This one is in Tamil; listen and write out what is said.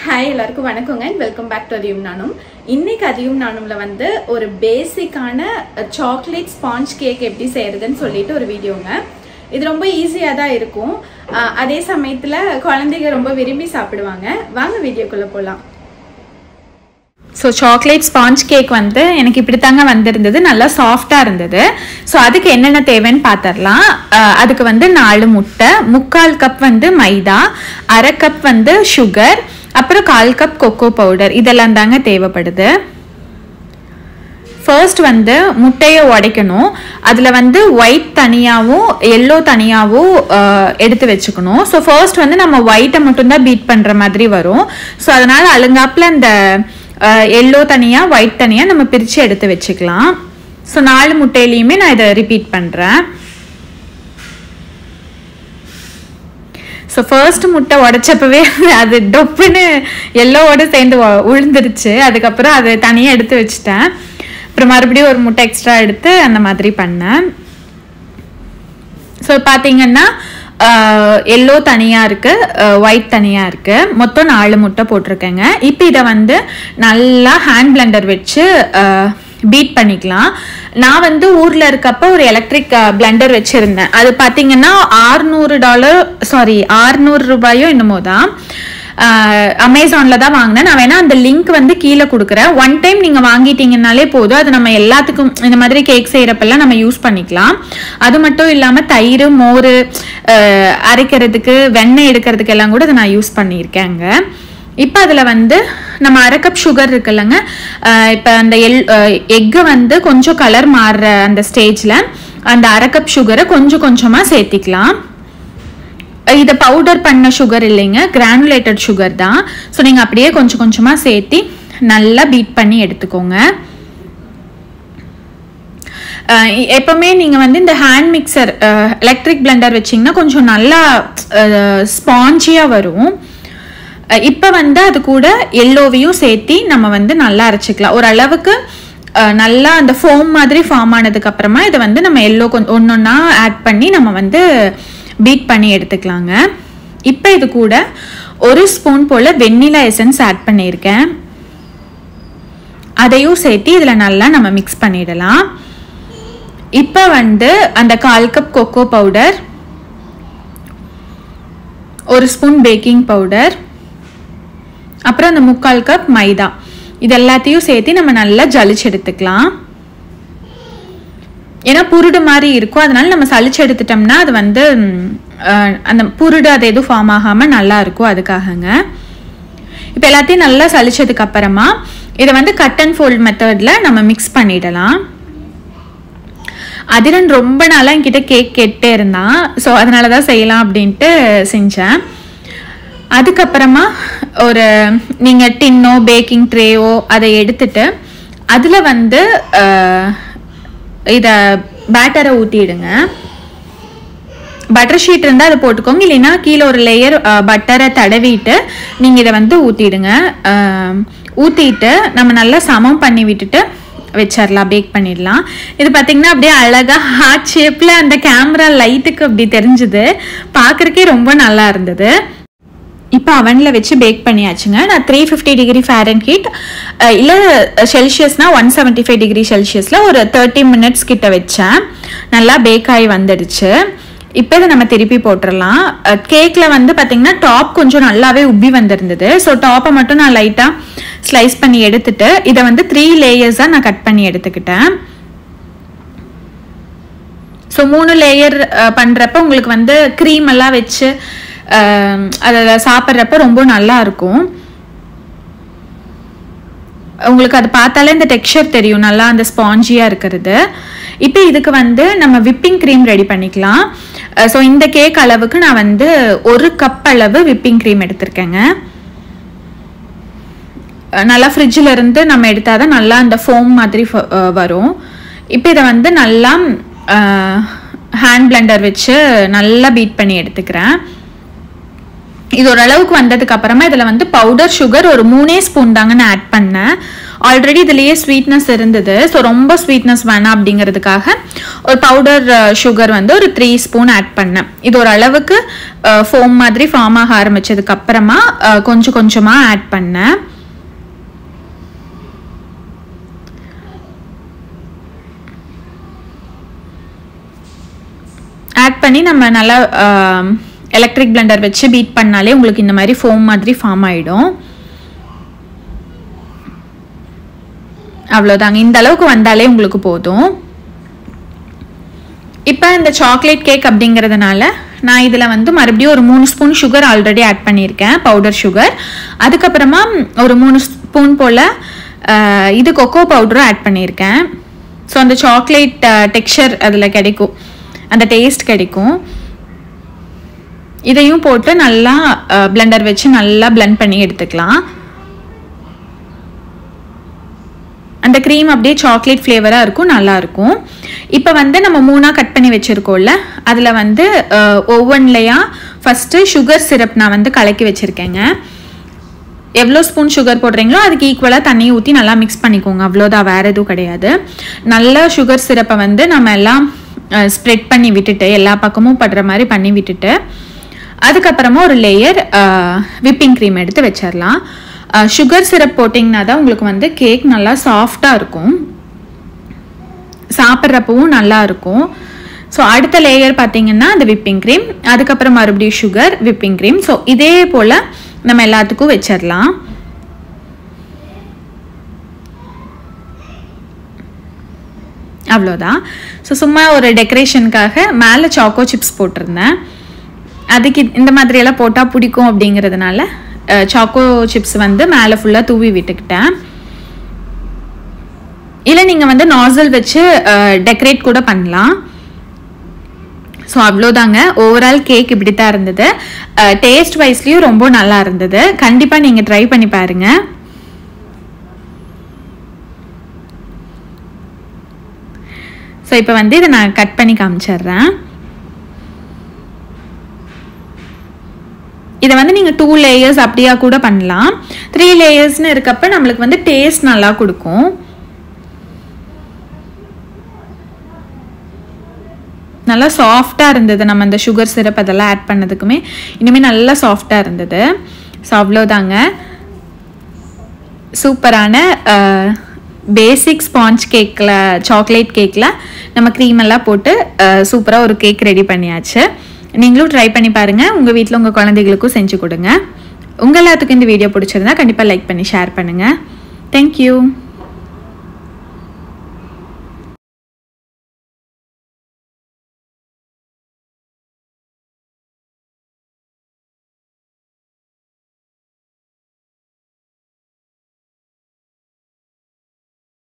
ஹாய் எல்லாருக்கும் வணக்கங்க அண்ட் வெல்கம் பேக் டு அதியும் நானும் இன்னைக்கு அதியும் நானும்ல வந்து ஒரு பேசிக்கான சாக்லேட் ஸ்பாஞ்ச் கேக் எப்படி செய்யறதுன்னு சொல்லிட்டு ஒரு வீடியோங்க இது ரொம்ப ஈஸியாக தான் இருக்கும் அஹ் அதே சமயத்தில் குழந்தைங்க ரொம்ப விரும்பி சாப்பிடுவாங்க வாங்க வீடியோக்குள்ளே போகலாம் ஸோ சாக்லேட் ஸ்பாஞ்ச் கேக் வந்து எனக்கு இப்படி தாங்க வந்திருந்தது நல்லா சாஃப்டாக இருந்தது ஸோ அதுக்கு என்னென்ன தேவைன்னு பார்த்துடலாம் அஹ் அதுக்கு வந்து நாலு முட்டை முக்கால் கப் வந்து மைதா அரை கப் வந்து சுகர் அப்புறம் கால் கப் கொக்கோ பவுடர் இதெல்லாம் தாங்க தேவைப்படுது ஃபர்ஸ்ட் வந்து முட்டையை உடைக்கணும் அதில் வந்து ஒயிட் தனியாகவும் எல்லோ தனியாகவும் எடுத்து வச்சுக்கணும் ஸோ ஃபர்ஸ்ட் வந்து நம்ம ஒயிட்டை மட்டும்தான் பீட் பண்ணுற மாதிரி வரும் ஸோ அதனால் அழுங்காப்பில் அந்த எல்லோ தனியாக ஒயிட் தனியாக நம்ம பிரித்து எடுத்து வச்சுக்கலாம் ஸோ நாலு முட்டையிலையுமே நான் இதை ரிப்பீட் பண்ணுறேன் ஸோ ஃபர்ஸ்ட் முட்டை உடைச்சப்பவே அது டொப்புன்னு எல்லோவோட சேர்ந்து உ- உழுந்துருச்சு அதுக்கப்புறம் அதை தனியாக எடுத்து வச்சுட்டேன் அப்புறம் மறுபடியும் ஒரு முட்டை எக்ஸ்ட்ரா எடுத்து அந்த மாதிரி பண்ணேன் ஸோ பார்த்தீங்கன்னா எல்லோ தனியாக இருக்குது ஒயிட் தனியாக இருக்குது மொத்தம் நாலு முட்டை போட்டிருக்கேங்க இப்போ இதை வந்து நல்லா ஹேண்ட் பிளெண்டர் வச்சு பீட் பண்ணிக்கலாம் நான் வந்து ஊரில் இருக்கப்போ ஒரு எலக்ட்ரிக் பிளெண்டர் வச்சுருந்தேன் அது பார்த்தீங்கன்னா ஆறுநூறு டாலர் சாரி ஆறுநூறு ரூபாயோ என்னமோ தான் அமேசானில் தான் வாங்கினேன் நான் வேணா அந்த லிங்க் வந்து கீழே கொடுக்குறேன் ஒன் டைம் நீங்கள் வாங்கிட்டீங்கனாலே போதும் அது நம்ம எல்லாத்துக்கும் இந்த மாதிரி கேக் செய்கிறப்பெல்லாம் நம்ம யூஸ் பண்ணிக்கலாம் அது மட்டும் இல்லாமல் தயிர் மோர் அஹ், அரைக்கிறதுக்கு வெண்ணெய் எடுக்கிறதுக்கு எல்லாம் கூட அதை நான் யூஸ் பண்ணியிருக்கேங்க இப்போ அதில் வந்து நம்ம அரை கப் சுகர் இருக்குல்லங்க இப்போ அந்த எல் எக்கு வந்து கொஞ்சம் கலர் மாறுற அந்த ஸ்டேஜில் அந்த அரை கப் சுகரை கொஞ்சம் கொஞ்சமாக சேர்த்திக்கலாம் இதை பவுடர் பண்ண சுகர் இல்லைங்க கிரானுலேட்டட் சுகர் தான் ஸோ நீங்கள் அப்படியே கொஞ்சம் கொஞ்சமாக சேர்த்தி நல்லா பீட் பண்ணி எடுத்துக்கோங்க அஹ் எ- எப்பவுமே நீங்கள் வந்து இந்த ஹேண்ட் மிக்சர் எலக்ட்ரிக் பிளெண்டர் வச்சிங்கன்னா கொஞ்சம் நல்லா ஸ்பாஞ்சியாக வரும் இப்போ வந்து அது கூட எல்லோவையும் சேர்த்தி நம்ம வந்து நல்லா அரைச்சிக்கலாம் ஓரளவுக்கு அஹ், நல்லா அந்த ஃபோம் மாதிரி ஃபார்ம் ஆனதுக்கு அப்புறமா இதை வந்து நம்ம எல்லோ கொஞ்சம் ஒன்று ஒன்றா ஆட் பண்ணி நம்ம வந்து பீட் பண்ணி எடுத்துக்கலாங்க இப்போ இது கூட ஒரு ஸ்பூன் போல் வெண்ணிலா எசன்ஸ் ஆட் பண்ணியிருக்கேன் அதையும் சேர்த்து இதில் நல்லா நம்ம மிக்ஸ் பண்ணிடலாம் இப்போ வந்து அந்த கால் கப் கொக்கோ பவுடர் ஒரு ஸ்பூன் பேக்கிங் பவுடர் அப்புறம் அந்த முக்கால் கப் மைதா இது எல்லாத்தையும் சேர்த்து நம்ம நல்லா ஜலிச்சு எடுத்துக்கலாம் ஏன்னா புருடு மாதிரி இருக்கும் அதனால நம்ம சலிச்சு எடுத்துட்டோம்னா அது வந்து ம், அஹ், அந்த புருடு அது எதுவும் ஃபார்ம் ஆகாமல் நல்லா இருக்கும் அதுக்காகங்க இப்போ எல்லாத்தையும் நல்லா சலிச்சதுக்கு அப்புறமா இதை வந்து கட் அண்ட் ஃபோல்ட் மெத்தடில் நம்ம மிக்ஸ் பண்ணிடலாம் அதிரன் ரொம்ப நாளாக என்கிட்ட கேக் கேட்டே இருந்தான் ஸோ அதனால தான் செய்யலாம் அப்படின்ட்டு செஞ்சேன் அதுக்கப்புறமா ஒரு நீங்கள் டின்னோ பேக்கிங் ட்ரேயோ அதை எடுத்துட்டு அதில் வந்து இதை பேட்டரை ஊற்றிடுங்க பட்டர் ஷீட் இருந்தால் அதை போட்டுக்கோங்க இல்லைன்னா கீழே ஒரு லேயர் பட்டரை தடவிட்டு நீங்கள் இதை வந்து ஊற்றிடுங்க ஊற்றிட்டு நம்ம நல்லா சமம் பண்ணி விட்டுட்டு வச்சிடலாம் பேக் பண்ணிடலாம் இது பார்த்தீங்கன்னா அப்படியே அழகாக ஹார்ட் ஷேப்பில் அந்த கேமரா லைட்டுக்கு அப்படி தெரிஞ்சுது பார்க்குறக்கே ரொம்ப நல்லா இருந்தது இப்போ அவனில் வச்சு பேக் பண்ணியாச்சுங்க நான் three fifty degree Fahrenheit இல்லை செல்சியஸ்னா ஒன் செவன்ட்டி ஃபைவ் டிகிரி செல்சியஸில் ஒரு தேர்ட்டி மினிட்ஸ் கிட்ட வச்சேன் நல்லா பேக் ஆகி வந்துடுச்சு இப்போ இதை நம்ம திருப்பி போட்டுடலாம் கேக்கில் வந்து பார்த்தீங்கன்னா டாப் கொஞ்சம் நல்லாவே உப்பி வந்திருந்தது ஸோ டாப்பை மட்டும் நான் லைட்டாக ஸ்லைஸ் பண்ணி எடுத்துட்டு இதை வந்து த்ரீ லேயர்ஸாக நான் கட் பண்ணி எடுத்துக்கிட்டேன் ஸோ மூணு லேயர் பண்ணுறப்ப உங்களுக்கு வந்து க்ரீம் எல்லாம் வச்சு அஹ், அதை சாப்பிட்றப்ப ரொம்ப நல்லா இருக்கும் உங்களுக்கு அது பார்த்தாலே இந்த டெக்ஸ்சர் தெரியும் நல்லா அந்த ஸ்பாஞ்சியாக இருக்கிறது இப்போ இதுக்கு வந்து நம்ம விப்பிங் க்ரீம் ரெடி பண்ணிக்கலாம் ஸோ இந்த கேக் அளவுக்கு நான் வந்து ஒரு கப் அளவு விப்பிங் க்ரீம் எடுத்திருக்கேங்க அஹ் நல்லா ஃப்ரிட்ஜில் இருந்து நம்ம எடுத்தால் தான் நல்லா அந்த ஃபோம் மாதிரி ஃப- அஹ் வரும் இப்போ இதை வந்து நல்லா ஹேண்ட் பிளெண்டர் வச்சு நல்லா பீட் பண்ணி எடுத்துக்கிறேன் இது ஓரளவுக்கு வந்ததுக்கு அப்புறமா இதில் வந்து பவுடர் சுகர் ஒரு மூணே ஸ்பூன் தாங்க நான் ஆட் பண்ணேன் ஆல்ரெடி இதுலேயே ஸ்வீட்னஸ் இருந்தது ஸோ ரொம்ப ஸ்வீட்னஸ் வேணாம் அப்படிங்கிறதுக்காக ஒரு பவுடர் சுகர் வந்து ஒரு த்ரீ ஸ்பூன் ஆட் பண்ணேன் இது ஒரு அளவுக்கு ஃபோம் மாதிரி ஃபார்ம் ஆக ஆரம்பிச்சதுக்கு அப்புறமா அஹ், கொஞ்சம் கொஞ்சமாக ஆட் பண்ணேன் ஆட் பண்ணி நம்ம நல்லா எலக்ட்ரிக் பிளெண்டர் வச்சு பீட் பண்ணாலே உங்களுக்கு இந்த மாதிரி ஃபோம் மாதிரி ஃபார்ம் ஆகிடும் அவ்வளோதாங்க இந்த அளவுக்கு வந்தாலே உங்களுக்கு போதும் இப்போ இந்த சாக்லேட் கேக் அப்படிங்கிறதுனால நான் இதில் வந்து மறுபடியும் ஒரு மூணு ஸ்பூன் சுகர் ஆல்ரெடி ஆட் பண்ணியிருக்கேன் பவுடர் சுகர் அதுக்கப்புறமா ஒரு மூணு ஸ்பூன் போல் இது கொக்கோ பவுடரும் ஆட் பண்ணியிருக்கேன் ஸோ அந்த சாக்லேட் டெக்ஸ்சர் அதில் கிடைக்கும் அந்த டேஸ்ட் கிடைக்கும் இதையும் போட்டு நல்லா பிளெண்டர் வச்சு நல்லா blend பண்ணி எடுத்துக்கலாம் அந்த க்ரீம் அப்படியே சாக்லேட் ஃப்ளேவராக இருக்கும் நல்லா இருக்கும் இப்போ வந்து நம்ம மூணாக கட் பண்ணி வச்சுருக்கோம்ல அதில் வந்து ஒவ்வொன்லையாக ஃபஸ்ட்டு சுகர் சிரப் நான் வந்து கலக்கி வச்சுருக்கேங்க எவ்வளோ ஸ்பூன் சுகர் போடுறீங்களோ அதுக்கு ஈக்குவலாக தண்ணி ஊற்றி நல்லா மிக்ஸ் பண்ணிக்கோங்க அவ்வளோதான் வேறு எதுவும் கிடையாது நல்ல சுகர் சிரப்பை வந்து நம்ம எல்லாம் ஸ்ப்ரெட் பண்ணி விட்டுட்டு எல்லா பக்கமும் படுற மாதிரி பண்ணி விட்டுட்டு அதுக்கப்புறமா ஒரு லேயர் விப்பிங் க்ரீம் எடுத்து வச்சிடலாம் சுகர் சிரப் போட்டிங்கன்னா தான் உங்களுக்கு வந்து கேக் நல்லா சாஃப்டாக இருக்கும் சாப்பிட்றப்பவும் நல்லா இருக்கும் ஸோ அடுத்த லேயர் பார்த்தீங்கன்னா அந்த விப்பிங் க்ரீம் அதுக்கப்புறம் மறுபடியும் சுகர் விப்பிங் க்ரீம் ஸோ இதே போல் நம்ம எல்லாத்துக்கும் வச்சிடலாம் அவ்வளோதான் ஸோ சும்மா ஒரு டெக்கரேஷனுக்காக மேலே சாக்கோ சிப்ஸ் போட்டிருந்தேன் அதுக்கு இது- இந்த மாதிரியெல்லாம் போட்டால் பிடிக்கும் அப்படிங்கிறதுனால சாக்கோ சிப்ஸ் வந்து மேலே ஃபுல்லாக தூவி விட்டுக்கிட்டேன் இல்லை நீங்கள் வந்து நாசல் வச்சு டெக்கரேட் கூட பண்ணலாம் ஸோ அவ்வளோதாங்க ஓவரால் கேக் இப்படி தான் இருந்தது டேஸ்ட் வைஸ்லேயும் ரொம்ப நல்லா இருந்தது கண்டிப்பாக நீங்கள் ட்ரை பண்ணி பாருங்கள் ஸோ இப்போ வந்து இதை நான் கட் பண்ணி காமிச்சிடுறேன் இதை வந்து நீங்கள் டூ லேயர்ஸ் அப்படியா கூட பண்ணலாம் த்ரீ லேயர்ஸ்னு இருக்கப்ப நம்மளுக்கு வந்து டேஸ்ட் நல்லா கொடுக்கும் நல்லா சாஃப்டாக இருந்தது நம்ம அந்த சுகர் சிரப் அதெல்லாம் ஆட் பண்ணதுக்குமே இனிமேல் நல்லா சாஃப்டாக இருந்தது ஸோ அவ்வளோதாங்க சூப்பரான பேசிக் ஸ்பாஞ்ச் கேக்கில் சாக்லேட் கேக்கில் நம்ம க்ரீம் எல்லாம் போட்டு சூப்பராக ஒரு கேக் ரெடி பண்ணியாச்சு நீங்களும் ட்ரை பண்ணி பாருங்கள் உங்கள் வீட்டில் உங்கள் குழந்தைகளுக்கும் செஞ்சு கொடுங்க உங்கள் எல்லாத்துக்கும் இந்த வீடியோ பிடிச்சிருந்தா கண்டிப்பாக லைக் பண்ணி ஷேர் பண்ணுங்கள் தேங்க்யூ